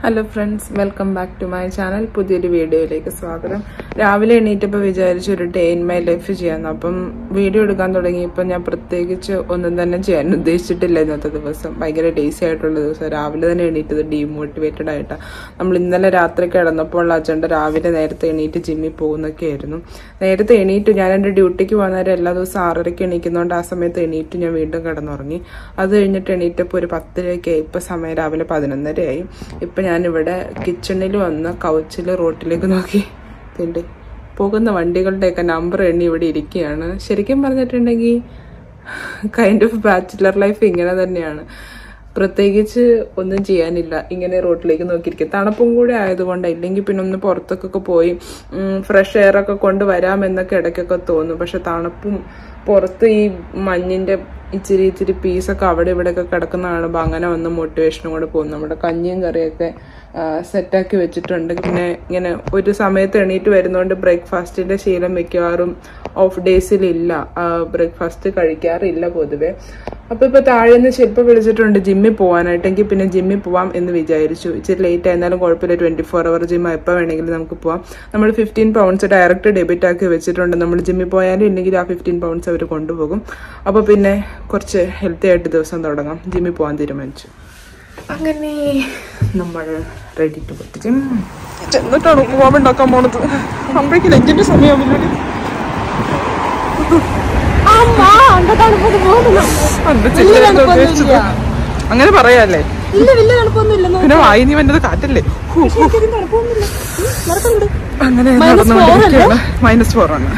Hello friends welcome back to my channel പുതിയൊരു വീഡിയോയിലേക്ക് സ്വാഗതം രാവിലെ എണീറ്റപ്പോൾ വിചാരിച്ചു ഒരു ഡേ ഇൻ മൈ ലൈഫ് ചെയ്യാമെന്ന് അപ്പം വീഡിയോ എടുക്കാൻ തുടങ്ങിയപ്പോൾ ഞാൻ പ്രത്യേകിച്ച് ഒന്നും തന്നെ ചെയ്യാൻ ഉദ്ദേശിച്ചിട്ടില്ല ഇന്നത്തെ ദിവസം ഭയങ്കര ഡേസി ആയിട്ടുള്ള ദിവസം രാവിലെ തന്നെ എണീറ്റത് ഡീമോട്ടിവേറ്റഡ് ആയിട്ടാണ് നമ്മൾ ഇന്നലെ രാത്രി കിടന്നപ്പോൾ ഉള്ള അജണ്ട രാവിലെ നേരത്തെ എണീറ്റ് ജിമ്മിൽ പോകുന്നൊക്കെ ആയിരുന്നു നേരത്തെ എണീറ്റു ഞാൻ എൻ്റെ ഡ്യൂട്ടിക്ക് പോകുന്നവരെ എല്ലാ ദിവസവും ആറരയ്ക്ക് എണീക്കുന്നതുകൊണ്ട് ആ സമയത്ത് എണീറ്റു ഞാൻ വീണ്ടും കിടന്നുറങ്ങി അത് കഴിഞ്ഞിട്ട് എണീറ്റപ്പോൾ ഒരു പത്തരയൊക്കെ ആയി ഇപ്പം സമയം രാവിലെ പതിനൊന്നരയായി ഇപ്പം ഞാനിവിടെ കിച്ചണിൽ വന്ന് കൗച്ചിൽ റോട്ടിലേക്ക് നോക്കി ഇതുണ്ട് പോകുന്ന വണ്ടികളുടെയൊക്കെ നമ്പർ എണ്ണി ഇവിടെ ഇരിക്കുകയാണ് ശരിക്കും പറഞ്ഞിട്ടുണ്ടെങ്കിൽ കൈൻഡ് ഓഫ് ബാച്ചിലർ ലൈഫ് ഇങ്ങനെ തന്നെയാണ് പ്രത്യേകിച്ച് ഒന്നും ചെയ്യാനില്ല ഇങ്ങനെ റോട്ടിലേക്ക് നോക്കിയിരിക്കും തണുപ്പും കൂടെ ആയതുകൊണ്ട് ഇല്ലെങ്കിൽ പിന്നെ ഒന്ന് പുറത്തൊക്കെ പോയി ഫ്രഷ് എയർ ഒക്കെ കൊണ്ടുവരാമെന്നൊക്കെ ഇടയ്ക്കൊക്കെ തോന്നും പക്ഷെ തണുപ്പും പുറത്ത് ഈ മഞ്ഞിന്റെ ഇച്ചിരി ഇച്ചിരി പീസൊക്കെ അവിടെ ഇവിടെയൊക്കെ കിടക്കുന്ന കാണുമ്പോൾ അങ്ങനെ വന്ന് മോട്ടിവേഷനും കൂടെ പോകും നമ്മുടെ കഞ്ഞിയും കറിയൊക്കെ സെറ്റാക്കി വെച്ചിട്ടുണ്ട് പിന്നെ ഇങ്ങനെ ഒരു സമയത്ത് എണീറ്റ് വരുന്നതുകൊണ്ട് ബ്രേക്ക്ഫാസ്റ്റിന്റെ ശീലം മിക്കവാറും ഓഫ് ഡേയ്സിലില്ല ബ്രേക്ക്ഫാസ്റ്റ് കഴിക്കാറില്ല പൊതുവെ അപ്പൊ ഇപ്പൊ താഴെ നിന്ന് ശില്പ വിളിച്ചിട്ടുണ്ട് ജിമ്മിൽ പോകാനായിട്ടെങ്കിൽ പിന്നെ ജിമ്മിൽ പോവാം എന്ന് വിചാരിച്ചു ഇച്ചിരി ലേറ്റ് ആയിരുന്നാലും കുഴപ്പമില്ല ട്വന്റി ഫോർ അവർ ജിം എപ്പോൾ വേണമെങ്കിലും നമുക്ക് പോവാം നമ്മൾ ഫിഫ്റ്റീൻ പൗണ്ട്സ് ഡയറക്റ്റ് ഡെബിറ്റ് ആക്കി വെച്ചിട്ടുണ്ട് നമ്മൾ ജിമ്മിൽ പോയാലും ഇല്ലെങ്കിൽ ആ ഫിഫ്റ്റീൻ പൗണ്ട്സ് അവർ കൊണ്ടുപോകും അപ്പൊ പിന്നെ കുറച്ച് ഹെൽത്തി ആയിട്ട് ദിവസം തുടങ്ങാം ജിമ്മിൽ പോകാൻ തീരുമാനിച്ചു അങ്ങനെ നമ്മൾ റെഡി ടു പത്ത് ജിം ചെന്നിട്ടാണ് ഉപ്പുമാവ് ഉണ്ടാക്കാൻ പോണത് അമ്പഴേക്ക് ലഞ്ചിന്റെ സമയമാവില്ലേ എന്ത് ചെയ്യാനാ ഉദ്ദേശിച്ചത്? അങ്ങനെ പറയാല്ലേ ഇല്ല വലിയ തണുപ്പൊന്നുമില്ല പിന്നെ വായി നീ വന്നത് കാറ്റല്ലേ ഹൂ, ഹൂ. തണുപ്പൊന്നുമില്ല നടക്കുന്നുണ്ട് അങ്ങനെ നടന്നുകൊണ്ടിരിക്കുകയാണ് മൈനസ് ഫോർ ആണ്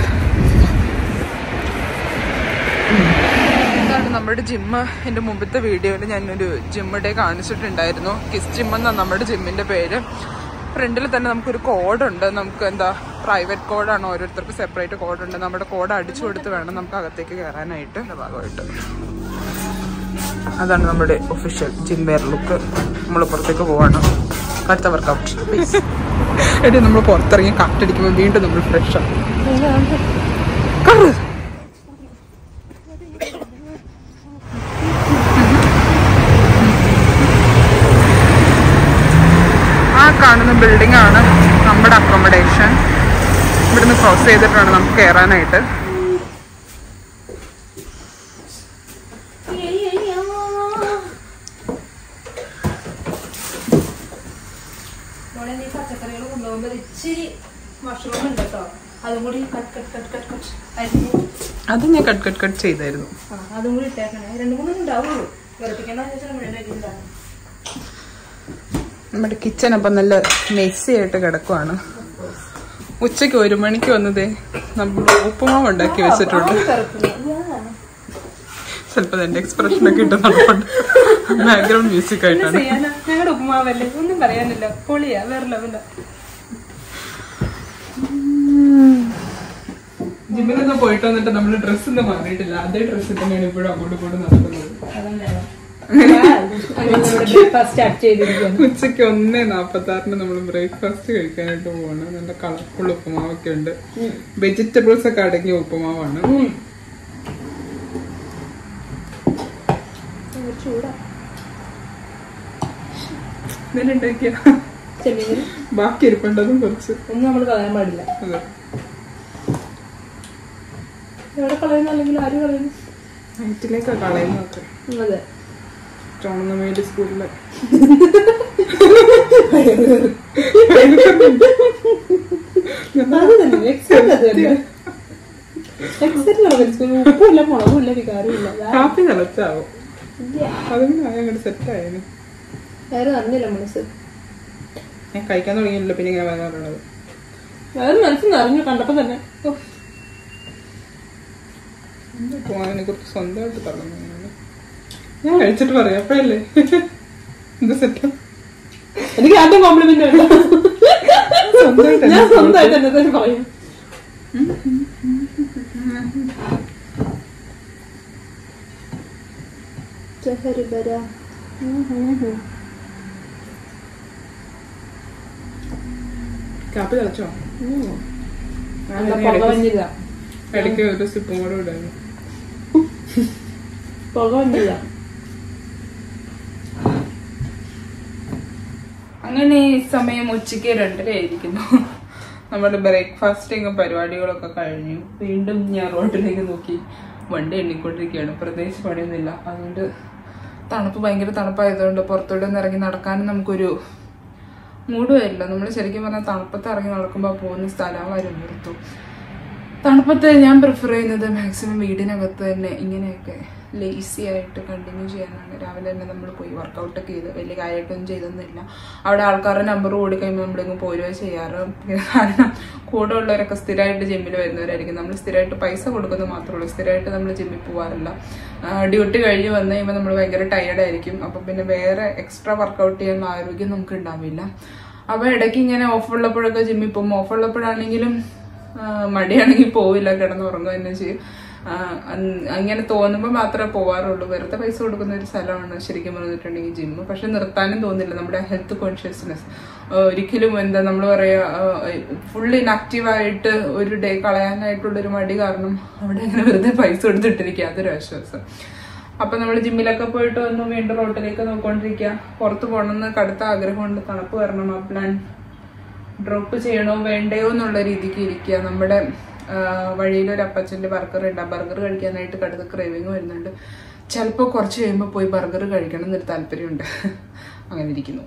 ഇതാണ് നമ്മുടെ ജിമ്മ് എൻ്റെ മുമ്പത്തെ വീഡിയോയിൽ ഞാനൊരു ജിമ്മ് ഡേ കാണിച്ചിട്ടുണ്ടായിരുന്നു കിസ് ജിം എന്നാണ് നമ്മുടെ ജിമ്മിന്റെ പേര് ഫ്രണ്ടിൽ തന്നെ നമുക്കൊരു കോഡുണ്ട് നമുക്ക് എന്താ പ്രൈവറ്റ് കോഡാണ് ഓരോരുത്തർക്ക് സെപ്പറേറ്റ് കോഡുണ്ട് നമ്മുടെ കോഡ് അടിച്ചു കൊടുത്ത് വേണം നമുക്ക് അകത്തേക്ക് കയറാനായിട്ട് ഇതിന്റെ ഭാഗമായിട്ട് അതാണ് നമ്മുടെ ഒഫീഷ്യൽ ജിം വെയർ ലുക്ക് നമ്മൾ പുറത്തേക്ക് പോവാണ് അടുത്ത വർക്കൗട്ട് എടി നമ്മൾ പുറത്തിറങ്ങി കാറ്റടിക്കുമ്പോൾ വീണ്ടും നമ്മൾ ഫ്രഷ് ആണ് കറ് ആ കാണുന്ന ബിൽഡിംഗ് ആണ് നമ്മുടെ അക്കോമഡേഷൻ ഇവിടുന്ന് ക്രോസ് ചെയ്തിട്ടാണ് നമുക്ക് കയറാനായിട്ട് മോളെ നീ പച്ചക്കറികൾ കൊണ്ടുപോകുമ്പോൾ ഇച്ചിരി മഷ്റൂം ഉണ്ട് കേട്ടോ അതും കൂടി cut cut cut cut cut അരിഞ്ഞ് അത് ഞാൻ കട്ട് കട്ട് കട്ട് ചെയ്തായിരുന്നു ആ അതും കൂടി ഇട്ടേക്കണേ രണ്ട് മൂന്നും ഉണ്ടാവുള്ളൂ വെറുപ്പിക്കണ്ടെന്ന് വെച്ചാൽ മുഴുവൻ ഉണ്ടാവും നമ്മുടെ കിച്ചൺ അപ്പം നല്ല മെസ്സി ആയിട്ട് കിടക്കുവാണ് ഉച്ചയ്ക്ക് ഒരു മണിക്ക് വന്നതേ നമ്മൾ ഉപ്പുമാവ് ഉണ്ടാക്കി വെച്ചിട്ടുണ്ട് ചിലപ്പോൾ എന്റെ എക്സ്പ്രഷൻ ഒക്കെ ഇട്ട് നടപ്പുണ്ട് ബാക്ക്ഗ്രൗണ്ട് മ്യൂസിക് ആയിട്ടാണ് ചെയ്യാനാ ഞങ്ങളുടെ ഉപ്പുമാവല്ലേ ഒന്നും പറയാനില്ല പൊളിയാ വേറെ ലെവല ജിമ്മിലൊന്നും പോയിട്ട് വന്നിട്ട് നമ്മൾ ഡ്രസ്സ് ഒന്നും മാറിയിട്ടില്ല അതേ ഡ്രസ്സ് തന്നെയാണ് ഇപ്പോഴും അങ്ങോട്ടും ഇങ്ങോട്ടും നടക്കുന്നത് സ്റ്റാർട്ട് ചെയ്തിരിക്കുന്നു ഉച്ചയ്ക്ക് ഒന്നേ നാപ്പത്തി ആറിന് നമ്മൾ ബ്രേക്ക്ഫാസ്റ്റ് കഴിക്കാനായിട്ട് പോവാണ് നല്ല കളർഫുൾ ഉപ്പുമാവൊക്കെ ഉണ്ട് വെജിറ്റബിൾസ് ഒക്കെ അടങ്ങിയ ഉപ്പുമാവാണ് ചൂടാ ഇതെന്നെ ഉണ്ടാക്കിയ ചെമ്മീൻ ബാക്കി ഇരിപ്പുണ്ടതും കുറച്ച് ഒന്നും നമ്മൾ കളയാൻ പാടില്ല അതെ എവിടെ കളയുന്നു അല്ലെങ്കിൽ ആര് കളയുന്നു നൈറ്റിലേക്ക് കളയുന്നൊക്കെ അതെ ടോണമേലി സ്കൂളില് അത് തന്നെ എക്സൈറ്റ് അത് തന്നെ എക്സൈറ്റ് ഉപ്പുമില്ല മുളകുമില്ല വികാരമില്ല കാപ്പി തിളച്ചാവും അതുകൊണ്ട് അങ്ങോട്ട് സെറ്റ് ആയിരുന്നു വേറെ അറിഞ്ഞില്ല മനസ്സ് ഞാൻ കഴിക്കാൻ തുടങ്ങിയില്ല പിന്നെ ഇങ്ങനെ വരാറുള്ളത് വേറെ മനസ്സ് നിറഞ്ഞു കണ്ടപ്പോ തന്നെ ഓ, എന്താ പോകാനെ കുറിച്ച് സ്വന്തമായിട്ട് തുടങ്ങുന്നു ഞാൻ കഴിച്ചിട്ട് പറയാം അപ്പോഴല്ലേ എന്താ സെറ്റ് എനിക്ക് ആദ്യം കോംപ്ലിമെന്റ് വേണ്ട സ്വന്തമായിട്ട് ഞാൻ സ്വന്തമായിട്ട് എന്നെ തന്നെ പറയും ചഹരിബര കാപ്പി തിളച്ചോ ഞാൻ എന്താ ഇനി പുക ഇടയ്ക്ക് വന്നില്ല ഇടയ്ക്ക് ഒരു സിപ്പും കൂടെ ഇടായിരുന്നു പുക വന്നില്ല അങ്ങനെ ഈ സമയം ഉച്ചയ്ക്ക് രണ്ടര ആയിരിക്കുന്നു നമ്മുടെ ബ്രേക്ക്ഫാസ്റ്റിങ് പരിപാടികളൊക്കെ കഴിഞ്ഞു വീണ്ടും ഞാൻ റോഡിലേക്ക് നോക്കി വണ്ടി എണ്ണിക്കൊണ്ടിരിക്കുകയാണ് പ്രത്യേകിച്ച് പണിയൊന്നുമില്ല അതുകൊണ്ട് തണുപ്പ് ഭയങ്കര തണുപ്പായതുകൊണ്ട് പുറത്തോട്ട് ഒന്ന് ഇറങ്ങി നടക്കാനും നമുക്കൊരു മൂഡ് വരില്ല നമ്മൾ ശരിക്കും പറഞ്ഞാൽ തണുപ്പത്ത് ഇറങ്ങി നടക്കുമ്പോൾ പോകുന്ന സ്ഥലം വരും നിർത്തു തണുപ്പത്ത് ഞാൻ പ്രിഫർ ചെയ്യുന്നത് മാക്സിമം വീടിനകത്ത് തന്നെ ഇങ്ങനെയൊക്കെ ലേസി ആയിട്ട് കണ്ടിന്യൂ ചെയ്യാനാണ് രാവിലെ തന്നെ നമ്മൾ പോയി വർക്കൗട്ടൊക്കെ ചെയ്ത് വലിയ കാര്യമായിട്ടൊന്നും ചെയ്തൊന്നുമില്ല അവിടെ ആൾക്കാരുടെ നമ്പർ കൂടി കഴിയുമ്പോൾ നമ്മളിങ്ങ് പോരുക ചെയ്യാറ് പിന്നെ കാരണം കൂടെ ഉള്ളവരൊക്കെ സ്ഥിരമായിട്ട് ജിമ്മിൽ വരുന്നവരായിരിക്കും നമ്മൾ സ്ഥിരമായിട്ട് പൈസ കൊടുക്കുന്നത് മാത്രമേ ഉള്ളൂ സ്ഥിരമായിട്ട് നമ്മൾ ജിമ്മിൽ പോകാറില്ല ഡ്യൂട്ടി കഴിഞ്ഞ് വന്നു കഴിയുമ്പോൾ നമ്മൾ ഭയങ്കര ടയർഡായിരിക്കും അപ്പം പിന്നെ വേറെ എക്സ്ട്രാ വർക്കൗട്ട് ചെയ്യാനുള്ള ആരോഗ്യം നമുക്ക് ഉണ്ടാവില്ല അപ്പോൾ ഇടയ്ക്ക് ഇങ്ങനെ ഓഫ് ഉള്ളപ്പോഴൊക്കെ ജിമ്മിൽ പോകും ഓഫ് ഉള്ളപ്പോഴാണെങ്കിലും ആ, മടിയാണെങ്കിൽ പോവില്ല കിടന്നുറങ്ങുക തന്നെ ചെയ്യും ആ, അൻ- അങ്ങനെ തോന്നുമ്പോൾ മാത്രമേ പോവാറുള്ളൂ വെറുതെ പൈസ കൊടുക്കുന്ന ഒരു സ്ഥലമാണ് ശരിക്കും പറഞ്ഞിട്ടുണ്ടെങ്കിൽ ജിമ്മ് പക്ഷെ നിർത്താനും തോന്നില്ല നമ്മുടെ ഹെൽത്ത് കോൺഷ്യസ്നെസ് ഒരിക്കലും എന്താ നമ്മൾ പറയാ ഫുൾ ഇനാക്റ്റീവായിട്ട് ഒരു ഡേ കളയാനായിട്ടുള്ള ഒരു മടി കാരണം അവിടെ അങ്ങനെ വെറുതെ പൈസ കൊടുത്തിട്ടിരിക്കുക അതൊരു ആശ്വാസം അപ്പൊ നമ്മൾ ജിമ്മിലൊക്കെ പോയിട്ട് വന്നു വീണ്ടും റോട്ടിലേക്ക് നോക്കിക്കൊണ്ടിരിക്കുക പുറത്ത് പോകണമെന്ന് കടുത്ത ആഗ്രഹമുണ്ട് തണുപ്പ് വരണം ആ പ്ലാൻ ഡ്രോപ്പ് ചെയ്യണോ വേണ്ടയോ എന്നുള്ള രീതിക്ക് ഇരിക്കുക നമ്മുടെ വഴിയിൽ ഒരു അപ്പച്ചൻ്റെ ബർഗർ ഉണ്ട് ആ ബർഗർ കഴിക്കാനായിട്ട് കടുത്ത ക്രേവിങ് വരുന്നുണ്ട് ചിലപ്പോൾ കുറച്ച് കഴിയുമ്പോൾ പോയി ബർഗർ കഴിക്കണം എന്നൊരു താല്പര്യമുണ്ട് അങ്ങനെ ഇരിക്കുന്നു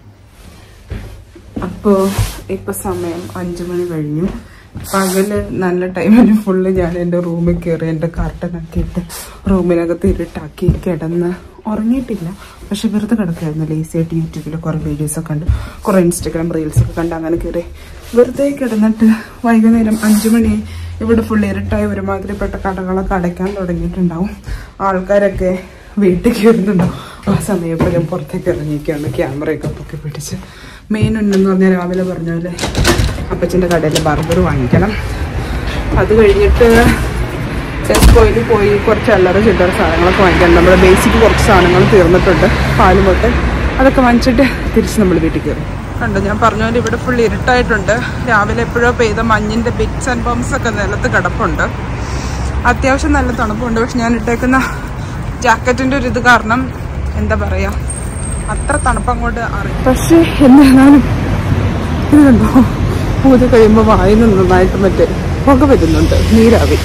അപ്പോൾ ഇപ്പോൾ സമയം അഞ്ചു മണി കഴിഞ്ഞു പകല് നല്ല ടൈമിൽ ഫുള്ള് ഞാൻ എൻ്റെ റൂമിൽ കയറി എൻ്റെ കർട്ടനൊക്കെ ഇട്ട് റൂമിനകത്ത് ഇരുട്ടാക്കി കിടന്ന് ഉറങ്ങിയിട്ടില്ല പക്ഷെ വെറുതെ കിടക്കായിരുന്നു ലേസി ആയിട്ട് യൂട്യൂബിൽ കുറേ വീഡിയോസൊക്കെ കണ്ട് കുറേ ഇൻസ്റ്റഗ്രാം റീൽസൊക്കെ കണ്ട് അങ്ങനെ കയറി വെറുതെ കിടന്നിട്ട് വൈകുന്നേരം അഞ്ചു മണി ഇവിടെ ഫുൾ ഇരുട്ടായി ഒരുമാതിരിപ്പെട്ട കടകളൊക്കെ അടയ്ക്കാൻ തുടങ്ങിയിട്ടുണ്ടാവും ആൾക്കാരൊക്കെ വീട്ടിൽ കയറുന്നുണ്ടാവും ആ സമയം ഇപ്പോൾ ഞാൻ പുറത്തേക്ക് ഇറങ്ങിയിരിക്കുകയാണ് ക്യാമറയൊക്കെ പൊക്കി പിടിച്ച് മെയിൻ ഉണ്ടെന്ന് പറഞ്ഞാൽ രാവിലെ പറഞ്ഞ പോലെ അപ്പച്ചൻ്റെ കടയിൽ ബർഗർ വാങ്ങിക്കണം അത് കഴിഞ്ഞിട്ട് ടെസ്കോയിൽ പോയി കുറച്ച് അല്ലറ ചില്ലറ സാധനങ്ങളൊക്കെ വാങ്ങിക്കണം നമ്മുടെ ബേസിക് കുറച്ച് സാധനങ്ങൾ തീർന്നിട്ടുണ്ട് പാല് തൊട്ട് അതൊക്കെ വാങ്ങിച്ചിട്ട് തിരിച്ച് നമ്മൾ വീട്ടിൽ കയറും കണ്ടോ ഞാൻ പറഞ്ഞ പോലെ ഇവിടെ ഫുൾ ഇരുട്ടായിട്ടുണ്ട് രാവിലെ എപ്പോഴോ പെയ്ത മഞ്ഞിൻ്റെ ബിറ്റ്സ് ആൻഡ് ബംസ് ഒക്കെ നിലത്ത് കിടപ്പുണ്ട് അത്യാവശ്യം നല്ല തണുപ്പുണ്ട് പക്ഷെ ഞാൻ ഇട്ടേക്കുന്ന ജാക്കറ്റിൻ്റെ ഒരു ഇത് കാരണം എന്താ പറയാ അത്ര തണുപ്പ് അങ്ങോട്ട് അറിയാം പക്ഷേ എന്നിരുന്നാലും ഇത് കണ്ടോ പൂജ കഴിയുമ്പോൾ വായിൽ നിന്ന് നന്നായിട്ട് മറ്റേ പുക വരുന്നുണ്ട് നീരാവി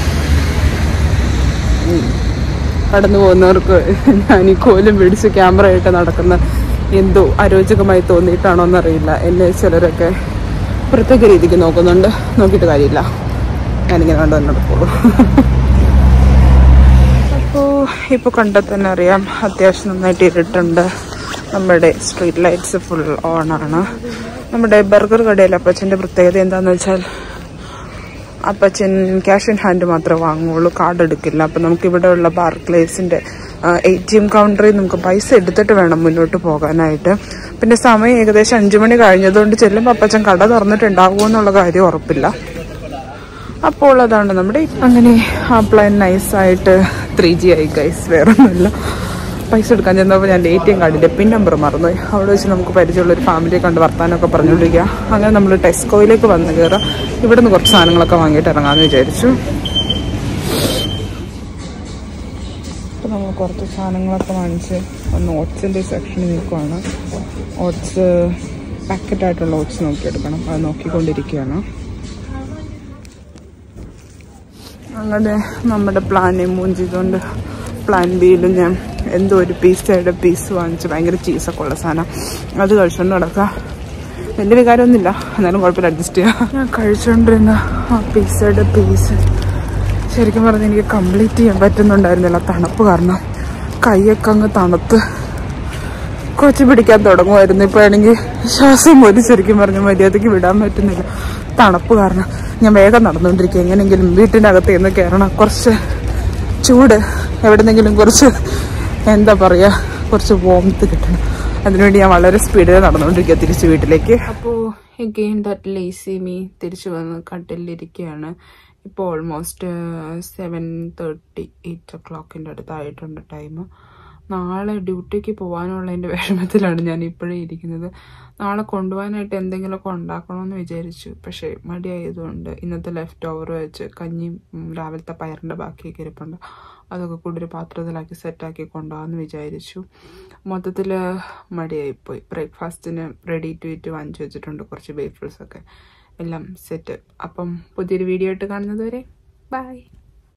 ഉം. കടന്നു പോകുന്നവർക്ക് ഞാൻ ഈ കോലും പിടിച്ച് ക്യാമറ ആയിട്ട് നടക്കുന്ന എന്തോ അരോചകമായി തോന്നിയിട്ടാണോ എന്നറിയില്ല എന്നെ ചിലരൊക്കെ പ്രത്യേക രീതിക്ക് നോക്കുന്നുണ്ട് നോക്കിയിട്ട് കാര്യമില്ല ഞാനിങ്ങനെ കണ്ടു തന്നെ നടക്കുള്ളൂ അപ്പോൾ ഇപ്പോൾ കണ്ടാൽ തന്നെ അറിയാം അത്യാവശ്യം നന്നായിട്ട് ഇരുട്ടുണ്ട് നമ്മുടെ സ്ട്രീറ്റ് ലൈറ്റ്സ് ഫുൾ ഓൺ ആണ് നമ്മുടെ ബർഗർ കടയിൽ അപ്പച്ചൻ്റെ പ്രത്യേകത എന്താണെന്ന് വെച്ചാൽ അപ്പച്ചൻ ക്യാഷ് ഇൻ ഹാൻഡ് മാത്രമേ വാങ്ങുള്ളൂ കാർഡ് എടുക്കില്ല അപ്പം നമുക്ക് ഇവിടെ ഉള്ള ബാർക്ലേസിൻ്റെ എ ടി എം കൗണ്ടറിൽ നമുക്ക് പൈസ എടുത്തിട്ട് വേണം മുന്നോട്ട് പോകാനായിട്ട് പിന്നെ സമയം ഏകദേശം അഞ്ചു മണി കഴിഞ്ഞതുകൊണ്ട് ചെല്ലുമ്പോൾ അപ്പച്ചൻ കട തുറന്നിട്ടുണ്ടാകുമോ എന്നുള്ള കാര്യം ഉറപ്പില്ല അപ്പോൾ അതാണ് നമ്മുടെ അങ്ങനെ ആ പ്ലാൻ നൈസായിട്ട് ത്രീ ജി ആയി ഗൈസ് വേറെ ഒന്നുമില്ല പൈസ എടുക്കാൻ ചെന്നപ്പോൾ ഞാൻ എ ടി എം കാർഡിൻ്റെ പിൻ നമ്പർ മറന്നുപോയി അവിടെ വെച്ച് നമുക്ക് പരിചയമുള്ള ഒരു ഫാമിലിയെ കണ്ട് വർത്താനമൊക്കെ പറഞ്ഞുകൊണ്ടിരിക്കുക അങ്ങനെ നമ്മൾ ടെസ്കോയിലേക്ക് വന്ന് കയറാം ഇവിടെ നിന്ന് കുറച്ച് സാധനങ്ങളൊക്കെ വാങ്ങിയിട്ട് ഇറങ്ങാമെന്ന് വിചാരിച്ചു അപ്പോൾ നമ്മൾ കുറച്ച് സാധനങ്ങളൊക്കെ വാങ്ങിച്ച് ഒന്ന് ഓട്സിൻ്റെ സെക്ഷനിൽ നിൽക്കുവാണ് ഓട്സ് പാക്കറ്റായിട്ടുള്ള ഓട്സ് നോക്കിയെടുക്കണം അത് നോക്കിക്കൊണ്ടിരിക്കുകയാണ് അങ്ങനെ നമ്മുടെ പ്ലാനെ മൂവ് ചെയ്തുകൊണ്ട് പ്ലാൻ ബിയിലും ഞാൻ എന്തോ ഒരു പിസ്സയുടെ പീസ് വാങ്ങിച്ച് ഭയങ്കര ചീസൊക്കെ ഉള്ള സാധനം അത് കഴിച്ചുകൊണ്ട് നടക്കാം വലിയ വികാരമൊന്നുമില്ല എന്നാലും കുഴപ്പമില്ല അഡ്ജസ്റ്റ് ചെയ്യാം ഞാൻ കഴിച്ചുകൊണ്ടിരുന്ന ആ പിസ്സയുടെ പീസ് ശരിക്കും പറഞ്ഞാൽ എനിക്ക് കംപ്ലീറ്റ് ചെയ്യാൻ പറ്റുന്നുണ്ടായിരുന്നില്ല തണുപ്പ് കാരണം കൈയൊക്കെ അങ്ങ് തണുത്ത് കൊച്ചു പിടിക്കാൻ തുടങ്ങുമായിരുന്നു ഇപ്പോൾ ആണെങ്കിൽ ശ്വാസം പോലും ശരിക്കും പറഞ്ഞ മര്യാദയ്ക്ക് വിടാൻ പറ്റുന്നില്ല തണുപ്പ് കാരണം ഞാൻ വേഗം നടന്നുകൊണ്ടിരിക്കുക എങ്ങനെയെങ്കിലും വീട്ടിൻ്റെ അകത്ത് നിന്ന് കയറണം കുറച്ച് ചൂട് എവിടെന്നെങ്കിലും കുറച്ച് എന്താ പറയുക കുറച്ച് വോംത്ത് കിട്ടണം അതിനുവേണ്ടി ഞാൻ വളരെ സ്പീഡിൽ നടന്നുകൊണ്ടിരിക്കുക തിരിച്ച് വീട്ടിലേക്ക് അപ്പോൾ എഗെയിൻ ദാറ്റ് ലേസി മീ തിരിച്ചു വന്ന് കട്ടിലിരിക്കുകയാണ് ഇപ്പോൾ ഓൾമോസ്റ്റ് സെവൻ തേർട്ടി എയ്റ്റ് ഒ ക്ലോക്കിൻ്റെ അടുത്തായിട്ടുണ്ട് ടൈം നാളെ ഡ്യൂട്ടിക്ക് പോകാനുള്ളതിൻ്റെ വിഷമത്തിലാണ് ഞാൻ ഇപ്പോഴേ ഇരിക്കുന്നത് നാളെ കൊണ്ടുപോകാനായിട്ട് എന്തെങ്കിലുമൊക്കെ ഉണ്ടാക്കണമെന്ന് വിചാരിച്ചു പക്ഷേ മടിയായതുകൊണ്ട് ഇന്നത്തെ ലെഫ്റ്റ് ഓവർ വെച്ച് കഞ്ഞിയും ഉം, രാവിലത്തെ പയറിൻ്റെ ബാക്കിയൊക്കെ ഇരിപ്പുണ്ട് അതൊക്കെ കൂടി ഒരു പാത്രത്തിലാക്കി സെറ്റാക്കി കൊണ്ടുപോകാമെന്ന് വിചാരിച്ചു മൊത്തത്തിൽ മടിയായിപ്പോയി ബ്രേക്ക്ഫാസ്റ്റിന് റെഡി ടു ഇറ്റ് വാങ്ങിച്ചു വെച്ചിട്ടുണ്ട് കുറച്ച് ബേഫിൾസ് ഒക്കെ എല്ലാം സെറ്റ് അപ്പം പുതിയൊരു വീഡിയോ ആയിട്ട് കാണുന്നത് വരെ ബൈ